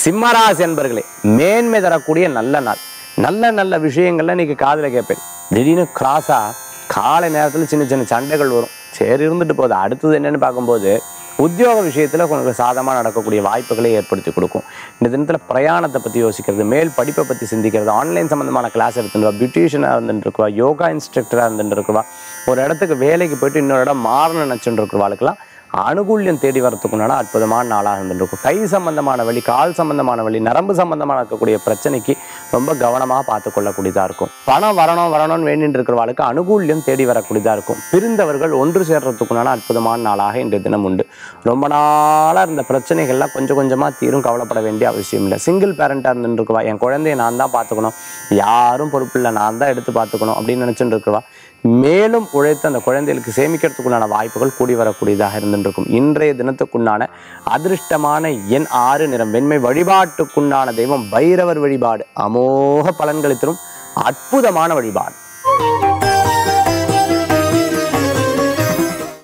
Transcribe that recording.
சிம்மராசி என்பர்களே மேன்மை தரக்கூடிய நல்ல நாள் நல்ல நல்ல விஷயங்கள்ல இன்னைக்கு காதுல கேட்பேன் திடீர்னு கிராஸா காலை நேரத்தில் சின்ன சின்ன சண்டைகள் வரும் சரி இருந்துட்டு போகுது அடுத்தது என்னன்னு பார்க்கும்போது உத்தியோக விஷயத்தில் கொஞ்சம் சாதமாக நடக்கக்கூடிய வாய்ப்புகளை ஏற்படுத்தி கொடுக்கும் இந்த தினத்தில் பிரயாணத்தை பற்றி யோசிக்கிறது மேல் படிப்பை பற்றி சிந்திக்கிறது ஆன்லைன் சம்மந்தமான கிளாஸ் எடுத்துருவா பியூட்டிஷியனாக இருந்துட்டு இருக்குவா யோகா இன்ஸ்ட்ரக்டராக இருந்துட்டு இருக்குவா ஒரு இடத்துக்கு வேலைக்கு போயிட்டு இன்னொரு இடம் மாறணும்னு நினச்சிட்டு இருக்கிறவாளுக்கெல்லாம் அனுகூல்யம் தேடி வரத்துக்குண்டான அற்புதமான நாளாக இருந்துருக்கும் கை சம்பந்தமான வழி கால் சம்பந்தமான வழி நரம்பு சம்பந்தமான இருக்கக்கூடிய பிரச்சனைக்கு ரொம்ப கவனமாக பார்த்து கொள்ளக்கூடியதாக இருக்கும் பணம் வரணும் வரணும்னு வேண்டிட்டு இருக்கிறவாளுக்கு அனுகூல்யம் தேடி வரக்கூடியதாக இருக்கும் பிரிந்தவர்கள் ஒன்று சேர்றதுக்குண்டான அற்புதமான நாளாக இன்றைய தினம் உண்டு ரொம்ப நாளாக இருந்த பிரச்சனைகள்லாம் கொஞ்சம் கொஞ்சமாக தீரும் கவலைப்பட வேண்டிய அவசியம் இல்லை சிங்கிள் பேரண்டாக இருந்துட்டு இருக்கவா என் குழந்தைய நான் தான் பார்த்துக்கணும் யாரும் பொறுப்பில்லை நான் தான் எடுத்து பார்த்துக்கணும் அப்படின்னு நினச்சிட்டு இருக்கவா மேலும் உழைத்து அந்த குழந்தைகளுக்கு சேமிக்கிறதுக்குண்டான வாய்ப்புகள் கூடி வரக்கூடியதாக இருந்துருக்கும் இன்றைய தினத்துக்குண்டான அதிர்ஷ்டமான எண் ஆறு நிறம் வெண்மை வழிபாட்டுக்குண்டான தெய்வம் பைரவர் வழிபாடு அமோக பலன்களை தரும் அற்புதமான வழிபாடு